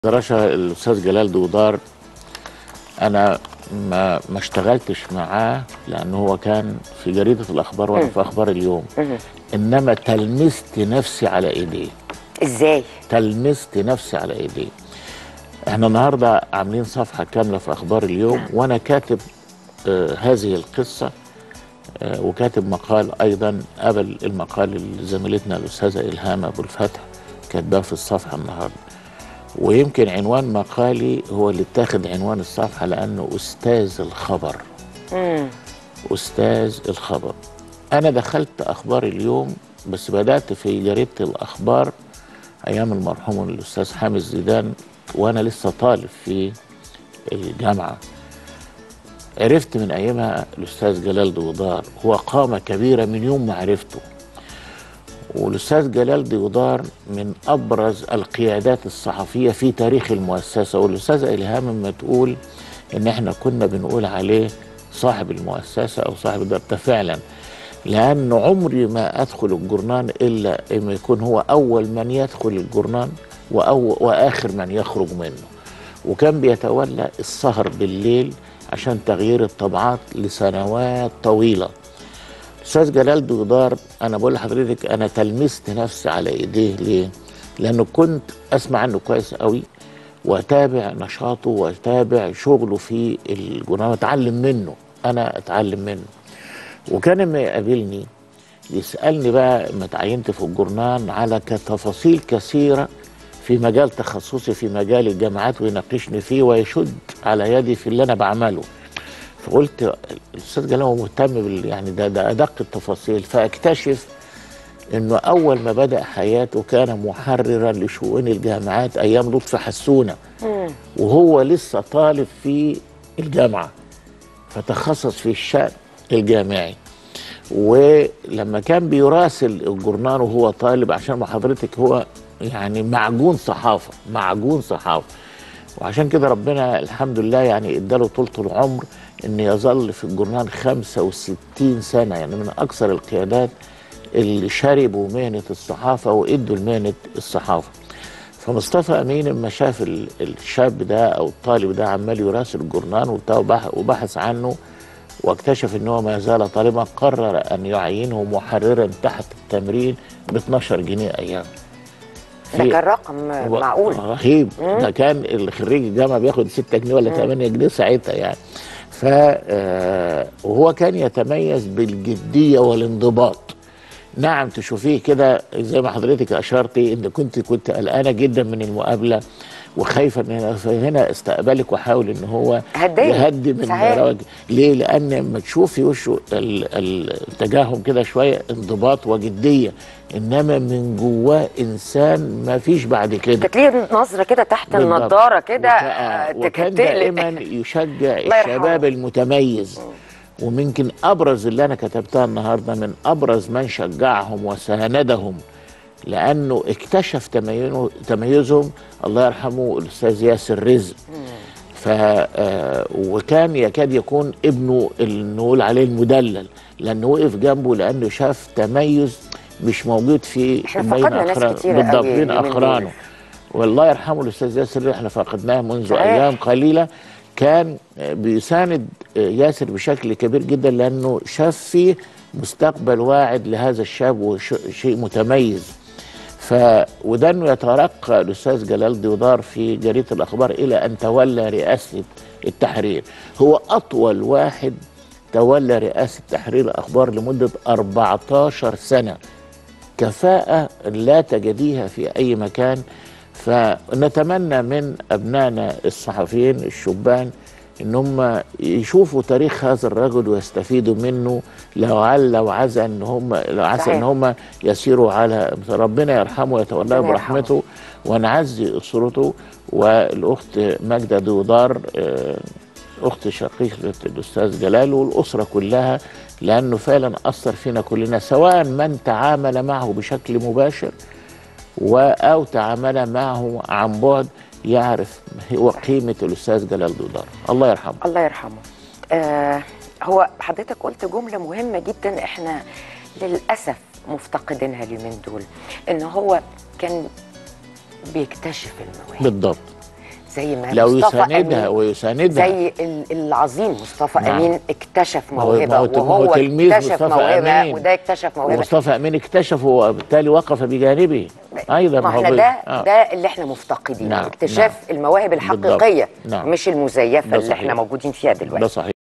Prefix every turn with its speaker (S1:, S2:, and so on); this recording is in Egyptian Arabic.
S1: دراسة الأستاذ جلال دودار أنا ما ما اشتغلتش معاه لأنه هو كان في جريدة الأخبار وأنا في أخبار اليوم إنما تلمست نفسي على إيديه
S2: ازاي
S1: تلمست نفسي على إيديه احنا النهاردة عاملين صفحة كاملة في أخبار اليوم وأنا كاتب آه هذه القصة آه وكاتب مقال أيضا قبل المقال اللي زميلتنا الأستاذة إلهام أبو الفتح كاتباه في الصفحة النهاردة ويمكن عنوان مقالي هو اللي اتاخد عنوان الصفحة لأنه أستاذ الخبر
S2: امم
S1: أستاذ الخبر أنا دخلت أخبار اليوم بس بدأت في جريدة الأخبار أيام المرحوم الأستاذ حامد زيدان وأنا لسه طالب في الجامعة عرفت من أيامها الأستاذ جلال دودار هو قامة كبيرة من يوم ما عرفته والأستاذ جلال دودار من أبرز القيادات الصحفية في تاريخ المؤسسة والأستاذة إلهام لما تقول إن إحنا كنا بنقول عليه صاحب المؤسسة أو صاحب الدار ده فعلا لأن عمري ما أدخل الجرنان إلا إما يكون هو أول من يدخل الجرنان وأو وآخر من يخرج منه وكان بيتولى السهر بالليل عشان تغيير الطبعات لسنوات طويله استاذ جلال دودار انا بقول لحضرتك انا تلمست نفسي على ايديه ليه؟ لانه كنت اسمع عنه كويس قوي واتابع نشاطه واتابع شغله في الجورنال واتعلم منه انا اتعلم منه وكان لما يقابلني يسالني بقى لما تعينت في الجورنال على تفاصيل كثيره في مجال تخصصي في مجال الجامعات ويناقشني فيه ويشد على يدي في اللي انا بعمله فقلت الاستاذ جلال هو مهتم بال يعني ده ده ادق التفاصيل فاكتشف انه اول ما بدا حياته كان محررا لشؤون الجامعات ايام لطفي حسونه وهو لسه طالب في الجامعه فتخصص في الشان الجامعي ولما كان بيراسل الجورنال وهو طالب عشان ما حضرتك هو يعني معجون صحافه معجون صحافه وعشان كده ربنا الحمد لله يعني اداله طولة العمر ان يظل في الجورنال 65 سنه يعني من اكثر القيادات اللي شربوا مهنه الصحافه وادوا لمهنه الصحافه. فمصطفى امين لما شاف ال- الشاب ده او الطالب ده عمال يراسل الجورنال وبتاع وبح- وبحث عنه واكتشف ان هو ما زال طالبا قرر ان يعينه محررا تحت التمرين ب 12 جنيه ايام.
S2: ده
S1: في-
S2: كان رقم
S1: هو-
S2: معقول
S1: رهيب ده كان الخريج الجامعه بياخد 6 جنيه ولا 8 جنيه ساعتها يعني ف آه، وهو كان يتميز بالجديه والانضباط نعم تشوفيه كده زي ما حضرتك اشرتي ان كنت كنت قلقانه جدا من المقابله وخايفه ان هنا فهنا استقبلك وحاول ان هو
S2: هداني.
S1: يهدي من
S2: صحيح.
S1: رواج ليه؟ لان لما تشوفي وشه ال- ال- التجاهم كده شويه انضباط وجديه انما من جواه انسان ما فيش بعد كده
S2: كانت ليه نظره كده تحت
S1: بالضبط.
S2: النضاره كده
S1: وك-
S2: آه،
S1: آه، وكان
S2: تقلق.
S1: دائما يشجع
S2: الله يرحمه.
S1: الشباب المتميز وممكن ابرز اللي انا كتبتها النهارده من ابرز من شجعهم وساندهم لانه اكتشف تميزه- تميزهم الله يرحمه الاستاذ ياسر رزق ف آه، وكان يكاد يكون ابنه اللي نقول عليه المدلل لانه وقف جنبه لانه شاف تميز مش موجود في
S2: إحنا
S1: بين
S2: فقدنا ناس
S1: أقران-
S2: كتيرة
S1: بالضبط
S2: قوي
S1: بين
S2: اليومين دول.
S1: اقرانه والله يرحمه الاستاذ ياسر اللي احنا فقدناه منذ
S2: صحيح.
S1: ايام قليله كان بيساند ياسر بشكل كبير جدا لانه شاف فيه مستقبل واعد لهذا الشاب وشيء متميز ف وده انه يترقى الاستاذ جلال ديودار في جريده الاخبار الى ان تولى رئاسه التحرير هو اطول واحد تولى رئاسه تحرير الاخبار لمده 14 سنه كفاءة لا تجديها في أي مكان فنتمنى من أبنائنا الصحفيين الشبان إن هم يشوفوا تاريخ هذا الرجل ويستفيدوا منه لعل وعسى إن هم لو عسى
S2: صحيح.
S1: إن هم يسيروا على ربنا يرحمه ويتولاه
S2: ربنا يرحمه.
S1: برحمته ونعزي أسرته والأخت ماجدة دودار آه، اخت شقيقه الاستاذ جلال والاسره كلها لانه فعلا اثر فينا كلنا سواء من تعامل معه بشكل مباشر و او تعامل معه عن بعد يعرف هو قيمه الاستاذ جلال دودار الله يرحمه
S2: الله يرحمه آه هو حضرتك قلت جملة مهمة جدا احنا للأسف مفتقدينها اليومين دول ان هو كان بيكتشف المواهب
S1: بالضبط
S2: زي ما
S1: لو
S2: مصطفى
S1: يساندها
S2: أمين
S1: ويساندها
S2: زي ال- العظيم مصطفى
S1: نعم.
S2: امين اكتشف
S1: ما هو-
S2: موهبه
S1: ما هو- ما هو
S2: وهو
S1: تلميذ
S2: اكتشف
S1: مصطفى
S2: موهبه
S1: أمين.
S2: وده اكتشف موهبه
S1: ومصطفى امين اكتشفه وبالتالي وقف بجانبه ايضا
S2: ما
S1: هو
S2: احنا
S1: بي-
S2: ده
S1: آه.
S2: ده اللي احنا مفتقدينه
S1: نعم،
S2: اكتشاف المواهب الحقيقيه
S1: نعم.
S2: مش المزيفه
S1: ده
S2: اللي احنا
S1: صحيح.
S2: موجودين فيها دلوقتي
S1: ده صحيح